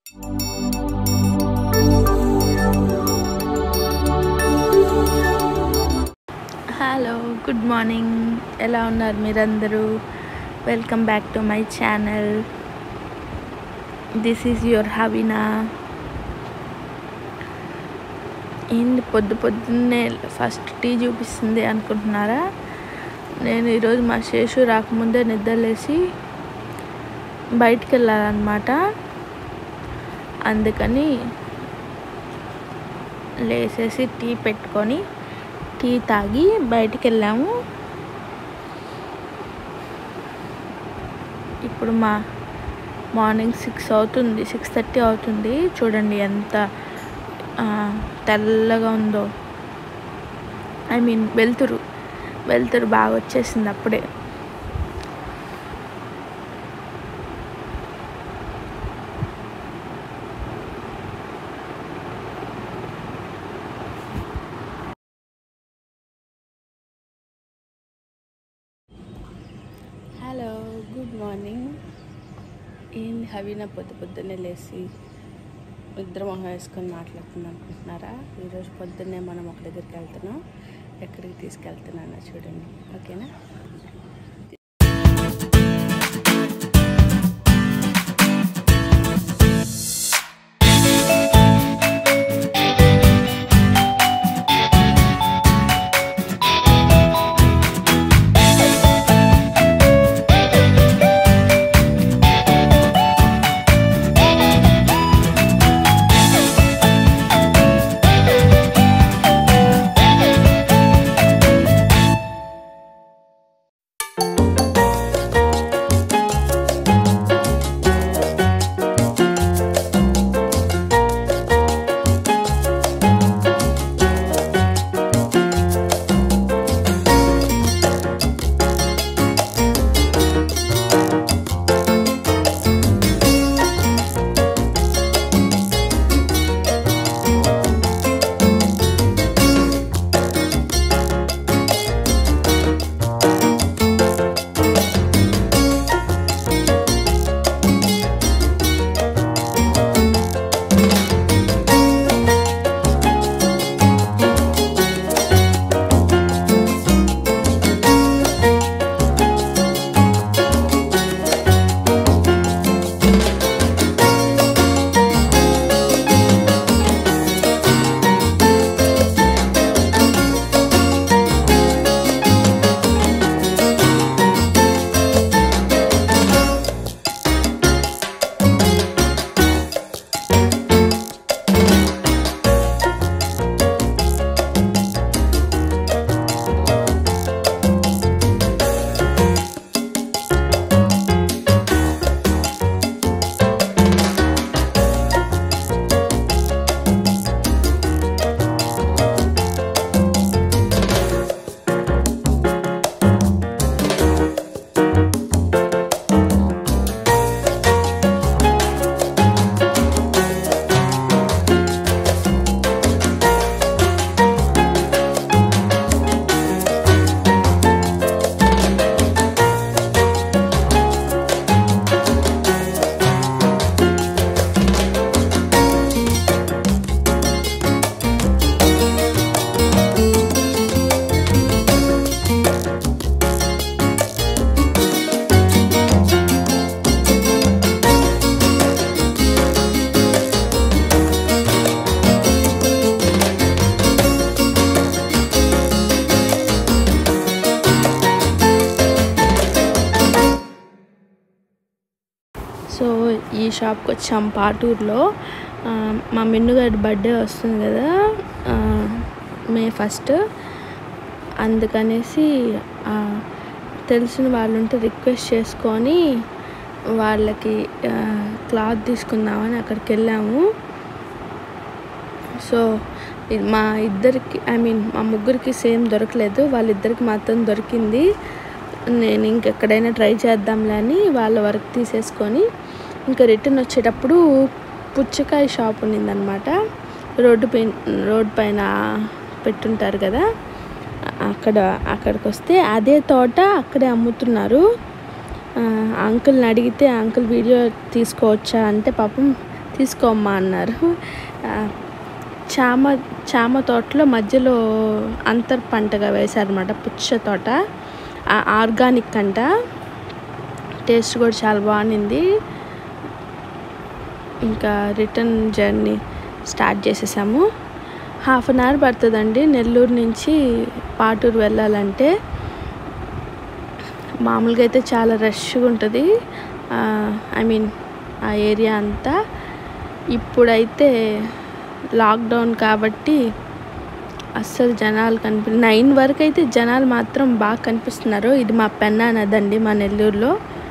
hello good morning ఎలా ఉన్నారు మీరందరూ welcome back to my channel this is your Havina ఏంటి పొద్దు పొద్దున్నే ఫస్ట్ టీ చూపిస్తుంది అనుకుంటున్నారా నేను ఈరోజు మా శేషు రాకముందే నిద్రలేసి బయటికి వెళ్ళాలన్నమాట అందుకని లేసేసి టీ పెట్టుకొని టీ తాగి బయటికి వెళ్ళాము ఇప్పుడు మా మార్నింగ్ సిక్స్ అవుతుంది సిక్స్ థర్టీ అవుతుంది చూడండి ఎంత ఆ, తెల్లగా ఉందో ఐ మీన్ వెలుతురు వెలుతురు బాగా వచ్చేసింది అప్పుడే హలో గుడ్ మార్నింగ్ ఏంది హవీనా పొద్దు పొద్దున్నే లేచి నిద్ర మొహం వేసుకొని మాట్లాడుతుంది అనుకుంటున్నారా ఈరోజు పొద్దున్నే మనం ఒక దగ్గరికి వెళ్తున్నాం ఎక్కడికి తీసుకెళ్తున్నానో చూడండి ఓకేనా సో ఈ షాప్కి వచ్చాం పాటూరులో ఆ, మా మిన్నుగారి బర్త్డే వస్తుంది కదా ఆ, మే ఫస్ట్ అందుకనేసి ఆ, తెలిసిన వాళ్ళు ఉంటే రిక్వెస్ట్ చేసుకొని వాళ్ళకి ఆ, క్లాత్ తీసుకుందామని అక్కడికి వెళ్ళాము సో ఇది మా ఇద్దరికి ఐ మీన్ మా ముగ్గురికి సేమ్ దొరకలేదు వాళ్ళిద్దరికి మాత్రం దొరికింది నేను ఇంకెక్కడైనా ట్రై చేద్దాంలే అని వాళ్ళ వర్క్ తీసేసుకొని ఇంకా రిటర్న్ వచ్చేటప్పుడు పుచ్చకాయ షాప్ ఉన్నిందనమాట రోడ్డు పై రోడ్ పైన పెట్టుంటారు కదా అక్కడ అక్కడికి వస్తే అదే తోట అక్కడే అమ్ముతున్నారు ఆ, అంకుల్ని అడిగితే అంకుల్ వీడియో తీసుకోవచ్చా అంటే పాపం తీసుకోమ్మా అన్నారు ఆ, చామ చామ తోటలో మధ్యలో అంతర్ పంటగా వేశారనమాట పుచ్చ తోట ఆ, ఆర్గానిక్ అంట టేస్ట్ కూడా చాలా బాగుంది ఇంకా రిటర్న్ జర్నీ స్టార్ట్ చేసేసాము హాఫ్ అన్ అవర్ పడుతుందండి నెల్లూరు నుంచి పాటూరు వెళ్ళాలంటే మామూలుగా అయితే చాలా రష్గా ఉంటుంది ఐ మీన్ ఆ ఏరియా అంతా ఇప్పుడైతే లాక్డౌన్ కాబట్టి అస్సలు జనాలు కనిపి నైన్ వరకు అయితే జనాలు మాత్రం బాగా కనిపిస్తున్నారు ఇది మా పెన్నా నదండి మా నెల్లూరులో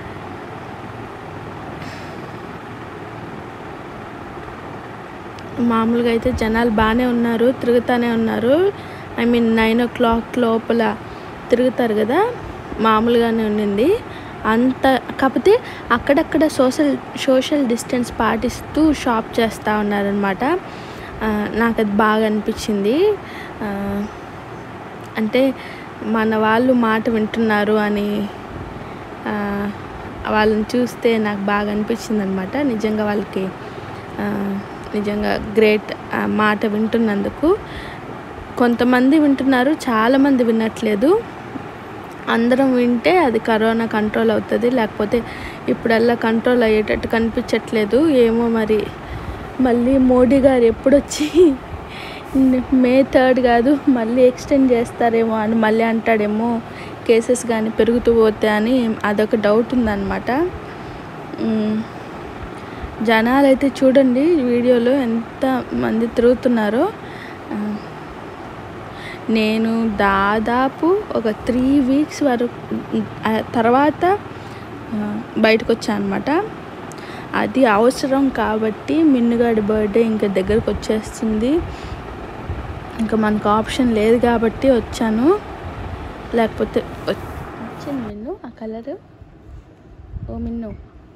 మామూలుగా అయితే జనాలు బాగానే ఉన్నారు తిరుగుతూనే ఉన్నారు I mean nine o'clock లోపల తిరుగుతారు కదా మామూలుగానే ఉండింది అంత కాకపోతే అక్కడక్కడ సోషల్ సోషల్ డిస్టెన్స్ పాటిస్తూ షాప్ చేస్తూ ఉన్నారనమాట నాకు అది బాగా అనిపించింది ఆ, అంటే మన వాళ్ళు మాట వింటున్నారు అని ఆ, వాళ్ళని చూస్తే నాకు బాగా అనిపించింది అనమాట నిజంగా వాళ్ళకి ఆ, నిజంగా గ్రేట్ మాట వింటున్నందుకు కొంతమంది వింటున్నారు చాలామంది వినట్లేదు అందరం వింటే అది కరోనా కంట్రోల్ అవుతుంది లేకపోతే ఇప్పుడల్లా కంట్రోల్ అయ్యేటట్టు కనిపించట్లేదు ఏమో మరి మళ్ళీ మోడీ గారు ఎప్పుడొచ్చి మే థర్డ్ కాదు మళ్ళీ ఎక్స్టెండ్ చేస్తారేమో అని మళ్ళీ అంటాడేమో కేసెస్ కానీ పెరుగుతూ పోతే అని అదొక డౌట్ ఉందన్నమాట ఉమ్, జనాలు అయితే చూడండి వీడియోలో ఎంత మంది తిరుగుతున్నారో ఆ, నేను దాదాపు ఒక త్రీ వీక్స్ వరకు ఆ తర్వాత ఆ, బయటకు వచ్చాను అనమాట అది అవసరం కాబట్టి మిన్నుగాడి బర్త్డే ఇంకా దగ్గరకు వచ్చేస్తుంది ఇంకా మనకు ఆప్షన్ లేదు కాబట్టి వచ్చాను లేకపోతే వ- వచ్చింది మిన్ను ఆ కలరు ఓ Minnu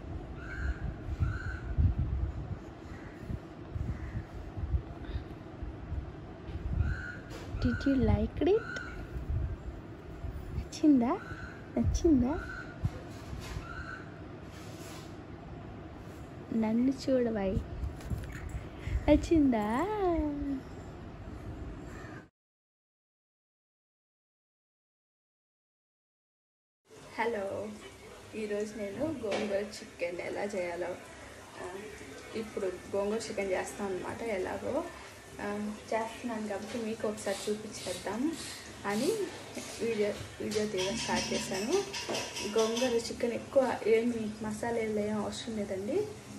did you like it నచ్చిందా నచ్చిందా నన్ను చూడవాయి నచ్చిందా హలో ఈరోజు నేను గోంగూర చికెన్ ఎలా చేయాలో ఆ, ఇప్పుడు గోంగూర చికెన్ చేస్తాం అనమాట ఎలాగో ఆ, చేస్తున్నాను కాబట్టి మీకు ఒకసారి చూపించేద్దాం అని వీడియో వీడియో తీయడం స్టార్ట్ చేశాను గోంగూర చికెన్ ఎక్కువ ఏమి మసాలాలు ఏం అవసరం లేదండి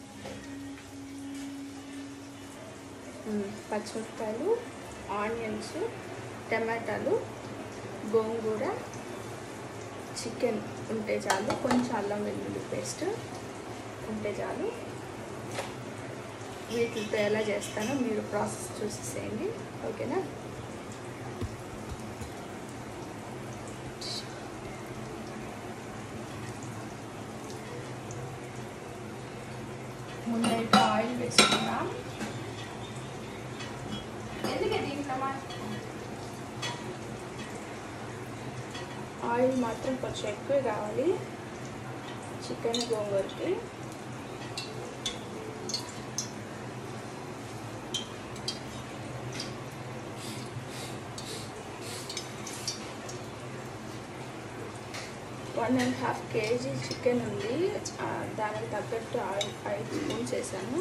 ఉమ్, పచ్చిమిరపకాయలు ఆనియన్స్ టమాటాలు గోంగూర చికెన్ ఉంటే చాలు కొంచెం అల్లం వెల్లుల్లి పేస్ట్ ఉంటే చాలు వీటితో ఎలా చేస్తానో మీరు ప్రాసెస్ చూసేసేయండి ఓకేనా ముందైతే ఆయిల్ వేసుకుందాం ఎందుకే దీంట్లో మా- ఆయిల్ మాత్రం కొంచెం ఎక్కువ కావాలి చికెన్ గోంగూరకి one and half KG chicken ఉంది ఆ, దానికి తగ్గట్టు ఆయిల్ ఐదు స్పూన్స్ వేసాను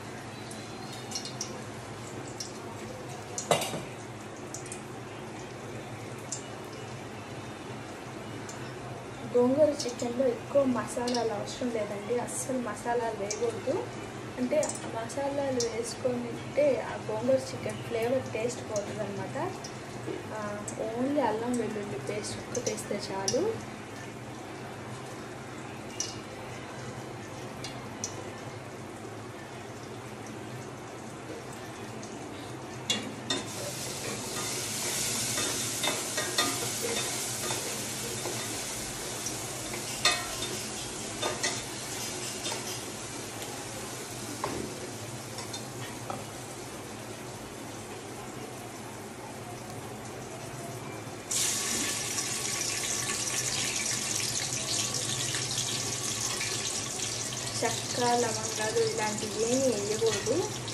గోంగూర చికెన్లో ఎక్కువ మసాలాలు అవసరం లేదండి అస్సలు మసాలాలు వేయకూడదు అంటే ఆ మసాలాలు వేసుకొని తింటే ఆ గోంగూర చికెన్ ఫ్లేవర్ టేస్ట్ పోతుంది అనమాట ఓన్లీ అల్లం వెల్లుల్లి పేస్ట్ ఒక్కటి వేస్తే చాలు చెక్క లవంగాలు ఇలాంటివి ఏమీ వేయకూడదు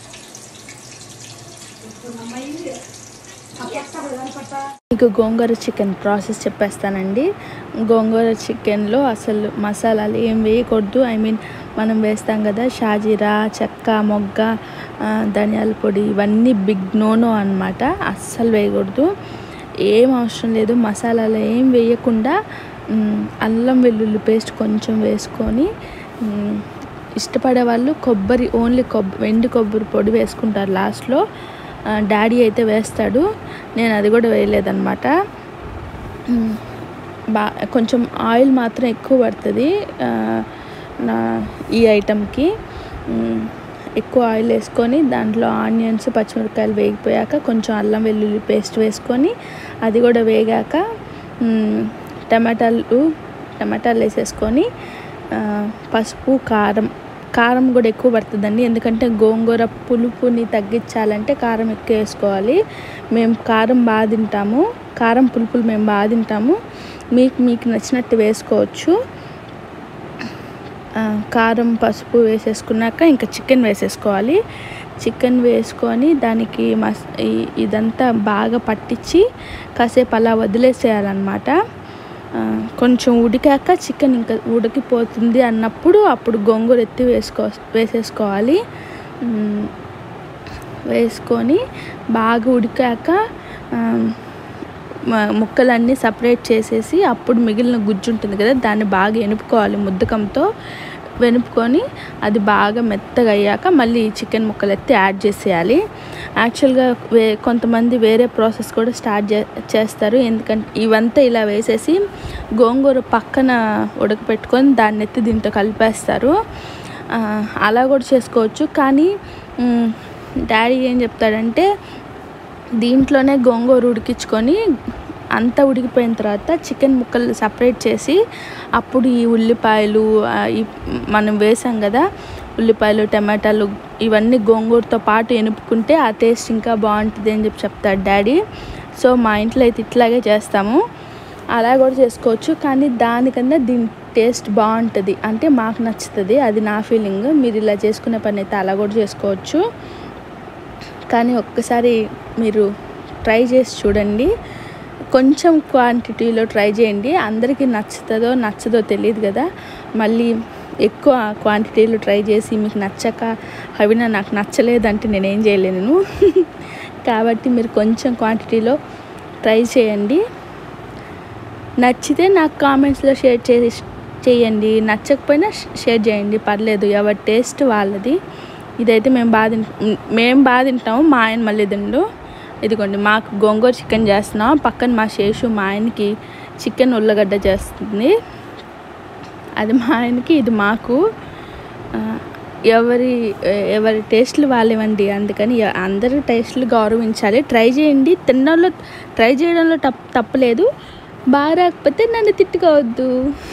మీకు గోంగూర చికెన్ ప్రాసెస్ చెప్పేస్తానండి గోంగూర చికెన్లో అసలు మసాలాలు ఏం వేయకూడదు ఐ మీన్ మనం వేస్తాం కదా షాజీరా చెక్క మొగ్గ ఆ, ధనియాల పొడి ఇవన్నీ బిగ్ నోనో అనమాట అస్సలు వేయకూడదు ఏం అవసరం లేదు మసాలాలు ఏం వేయకుండా మ్, అల్లం వెల్లుల్లి పేస్ట్ కొంచెం వేసుకొని మ్, ఇష్టపడే వాళ్ళు కొబ్బరి ఓన్లీ కొబ్బరి వెండి కొబ్బరి పొడి వేసుకుంటారు లాస్ట్లో ఆ, డాడీ అయితే వేస్తాడు నేను అది కూడా వేయలేదన్నమాట మ్, బా కొంచెం ఆయిల్ మాత్రం ఎక్కువ పడుతుంది ఆ, నా ఈ ఐటెంకి మ్, ఎక్కువ ఆయిల్ వేసుకొని దాంట్లో ఆనియన్స్ పచ్చిమిరపకాయలు వేగిపోయాక కొంచెం అల్లం వెల్లుల్లి పేస్ట్ వేసుకొని అది కూడా వేగాక మ్, టమాటాలు టమాటాలు వేసేసుకొని ఆ, పసుపు కారం కారం కూడా ఎక్కువ పడుతుందండి ఎందుకంటే గోంగూర పులుపుని తగ్గించాలంటే కారం ఎక్కువ వేసుకోవాలి మేము కారం బాగా తింటాము కారం పులుపులు మేము బాగా తింటాము మీకు మీకు నచ్చినట్టు వేసుకోవచ్చు ఆ, కారం పసుపు వేసేసుకున్నాక ఇంకా చికెన్ వేసేసుకోవాలి చికెన్ వేసుకొని దానికి మస్ ఈ- ఇదంతా బాగా పట్టించి కాసేపు అలా వదిలేసేయాలన్నమాట ఆ, కొంచెం ఉడికాక చికెన్ ఇంకా ఉడికిపోతుంది అన్నప్పుడు అప్పుడు గోంగూర ఎత్తి వేసుకో వేసేసుకోవాలి మ్, వేసుకొని బాగా ఉడికాక ఆ, మ- ముక్కలన్నీ సపరేట్ చేసేసి అప్పుడు మిగిలిన గుజ్జు ఉంటుంది కదా దాన్ని బాగా ఎనుపుకోవాలి ముద్దకంతో వెనుపుకొని అది బాగా మెత్తగా అయ్యాక మళ్ళీ చికెన్ ముక్కలు ఎత్తి యాడ్ చేసేయాలి యాక్చువల్గా వే కొంతమంది వేరే ప్రాసెస్ కూడా స్టార్ట్ చే చేస్తారు ఎందుకంటే ఇవంతా ఇలా వేసేసి గోంగూర పక్కన ఉడకపెట్టుకొని దాన్ని ఎత్తి దీంట్లో కలిపేస్తారు ఆ, అలా కూడా చేసుకోవచ్చు కానీ మ్, డాడీ ఏం చెప్తాడంటే దీంట్లోనే గోంగూర ఉడికించుకొని అంతా ఉడికిపోయిన తర్వాత చికెన్ ముక్కలు సపరేట్ చేసి అప్పుడు ఈ ఉల్లిపాయలు ఆ, ఈ మనం వేసాం కదా ఉల్లిపాయలు టమాటాలు ఇవన్నీ గోంగూరతో పాటు ఎనుపుకుంటే ఆ టేస్ట్ ఇంకా బాగుంటుంది అని చెప్పి చెప్తాడు డాడీ సో మా ఇంట్లో అయితే ఇట్లాగే చేస్తాము అలా కూడా చేసుకోవచ్చు కానీ దానికన్నా దీని టేస్ట్ బాగుంటుంది అంటే మాకు నచ్చుతుంది అది నా ఫీలింగ్ మీరు ఇలా చేసుకునే పని అయితే అలా కూడా చేసుకోవచ్చు కానీ ఒక్కసారి మీరు ట్రై చేసి చూడండి కొంచెం క్వాంటిటీలో ట్రై చేయండి అందరికీ నచ్చుతుందో నచ్చదో తెలియదు కదా మళ్ళీ ఎక్కువ క్వాంటిటీలో ట్రై చేసి మీకు నచ్చక అవి నాకు నచ్చలేదంటే నేనేం చేయలేను కాబట్టి మీరు కొంచెం క్వాంటిటీలో ట్రై చేయండి నచ్చితే నాకు కామెంట్స్లో షేర్ చేసి చేయండి నచ్చకపోయినా షేర్ చేయండి పర్లేదు ఎవరి టేస్ట్ వాళ్ళది ఇదైతే మేము బాగా తింటాం మేము బాగా తింటాము మా ఆయన మళ్ళీ తిండు ఇదిగోండి మాకు గోంగూర చికెన్ చేస్తున్నాం పక్కన మా శేషు మా ఆయనకి చికెన్ ఉల్లగడ్డ చేస్తుంది అది మా ఆయనకి ఇది మాకు ఆ, ఎవరి ఎవరి టేస్ట్లు వాళ్ళేవండి అందుకని ఎ- అందరి టేస్ట్లు గౌరవించాలి ట్రై చేయండి తినడంలో ట్రై చేయడంలో తప్ తప్పలేదు బాగా రాకపోతే నన్ను తిట్టుకోవద్దు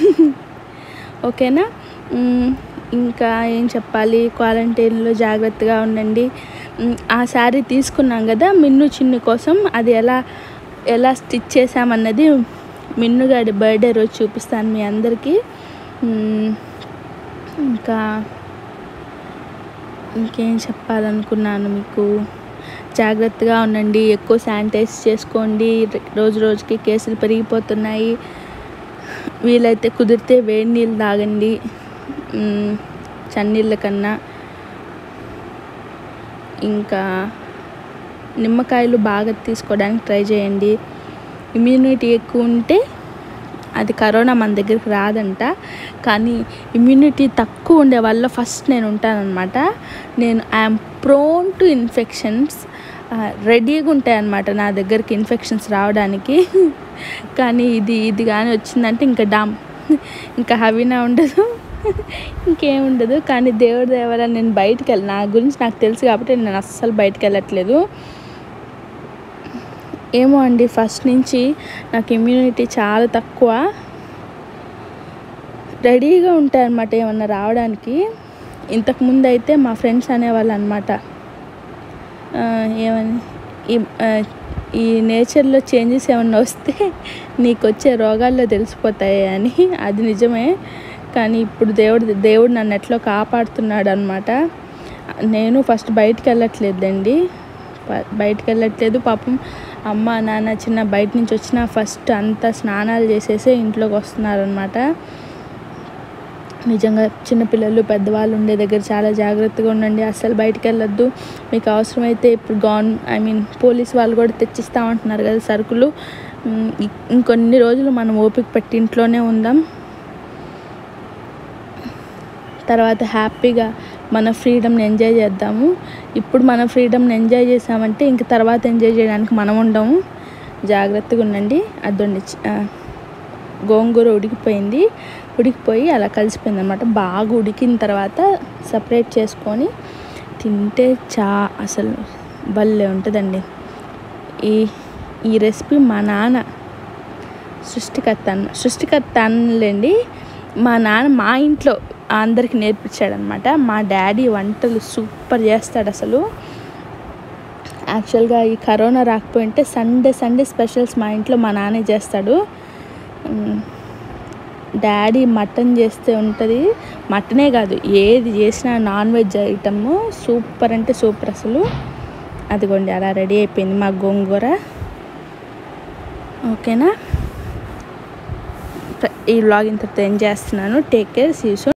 ఓకేనా మ్, ఇంకా ఏం చెప్పాలి క్వారంటైన్లో జాగ్రత్తగా ఉండండి మ్, ఆ శారీ తీసుకున్నాం కదా మిన్ను చిన్ను కోసం అది ఎలా ఎలా స్టిచ్ చేసామన్నది మిన్నుగాడి బర్త్డే రోజు చూపిస్తాను మీ అందరికీ మ్, ఇంకా ఇంకేం చెప్పాలనుకున్నాను మీకు జాగ్రత్తగా ఉండండి ఎక్కువ శానిటైజ్ చేసుకోండి రోజు రోజుకి కేసులు పెరిగిపోతున్నాయి వీలైతే కుదిరితే వేడి నీళ్ళు తాగండి మ్, చన్నీళ్ళ కన్నా ఇంకా నిమ్మకాయలు బాగా తీసుకోవడానికి ట్రై చేయండి ఇమ్యూనిటీ ఎక్కువ ఉంటే అది కరోనా మన దగ్గరికి రాదంట కానీ ఇమ్యూనిటీ తక్కువ ఉండే వల్ల ఫస్ట్ నేను ఉంటానన్నమాట నేను ఐఎమ్ ప్రోన్ టు ఇన్ఫెక్షన్స్ రెడీగా ఉంటాయన్నమాట నా దగ్గరికి ఇన్ఫెక్షన్స్ రావడానికి కానీ ఇది ఇది కానీ వచ్చిందంటే ఇంకా డామ్ ఇంకా హవీనా ఉండదు ఇంకేం ఉండదు కానీ దేవుడి దేవర నేను బయటికి వెళ్ళి నా గురించి నాకు తెలుసు కాబట్టి నేను అస్సలు బయటికి వెళ్ళట్లేదు ఏమో అండి ఫస్ట్ నుంచి నాకు ఇమ్యూనిటీ చాలా తక్కువ రెడీగా ఉంటాయి అన్నమాట ఏమన్నా రావడానికి ఇంతకుముందు అయితే మా ఫ్రెండ్స్ అనేవాళ్ళు అనమాట ఏమని ఈ ఆ, ఈ నేచర్లో చేంజెస్ ఏమన్నా వస్తే నీకు వచ్చే రోగాల్లో తెలిసిపోతాయి అని అది నిజమే కానీ ఇప్పుడు దేవుడు దేవుడు నన్ను ఎట్లో కాపాడుతున్నాడు అనమాట నేను ఫస్ట్ బయటికి వెళ్ళట్లేదండి బ- బయటికి వెళ్ళట్లేదు పాపం అమ్మ నాన్న చిన్న బయట నుంచి వచ్చిన ఫస్ట్ అంతా స్నానాలు చేసేసే ఇంట్లోకి వస్తున్నారనమాట నిజంగా చిన్నపిల్లలు పెద్దవాళ్ళు ఉండే దగ్గర చాలా జాగ్రత్తగా ఉండండి అస్సలు బయటికి వెళ్ళొద్దు మీకు అవసరమైతే ఇప్పుడు గవర్న ఐ మీన్ పోలీస్ వాళ్ళు కూడా తెచ్చిస్తూ ఉంటున్నారు కదా సరుకులు ఉమ్, ఇ- ఇంకొన్ని రోజులు మనం ఓపిక పెట్టి ఇంట్లోనే ఉందాం తర్వాత హ్యాపీగా మన ఫ్రీడమ్ని ఎంజాయ్ చేద్దాము ఇప్పుడు మన ఫ్రీడమ్ని ఎంజాయ్ చేసామంటే ఇంక తర్వాత ఎంజాయ్ చేయడానికి మనం ఉండము జాగ్రత్తగా ఉండండి అదొండి చి- ఆ, గోంగూర ఉడికిపోయింది ఉడికిపోయి అలా కలిసిపోయింది అనమాట బాగా ఉడికిన తర్వాత సపరేట్ చేసుకొని తింటే చా అసలు భలే ఉంటుందండి ఈ ఈ రెసిపీ మా నాన్న సృష్టికర్త అన్న సృష్టికర్త అనలేండి మా నాన్న మా ఇంట్లో అందరికి నేర్పించాడనమాట మా డాడీ వంటలు సూపర్ చేస్తాడు అసలు యాక్చువల్గా ఈ కరోనా రాకపోయింటే సండే సండే స్పెషల్స్ మా ఇంట్లో మా నాన్నే చేస్తాడు ఉమ్, డాడీ మటన్ చేస్తే ఉంటుంది మటనే కాదు ఏది చేసినా నాన్ వెజ్ ఐటమ్ సూపర్ అంటే సూపర్ అసలు అదిగోండి అలా రెడీ అయిపోయింది మా గోంగూర ఓకేనా ఈ వ్లాగ్ ఇంతటితో ఏం చేస్తున్నాను టేక్ కేర్ సీ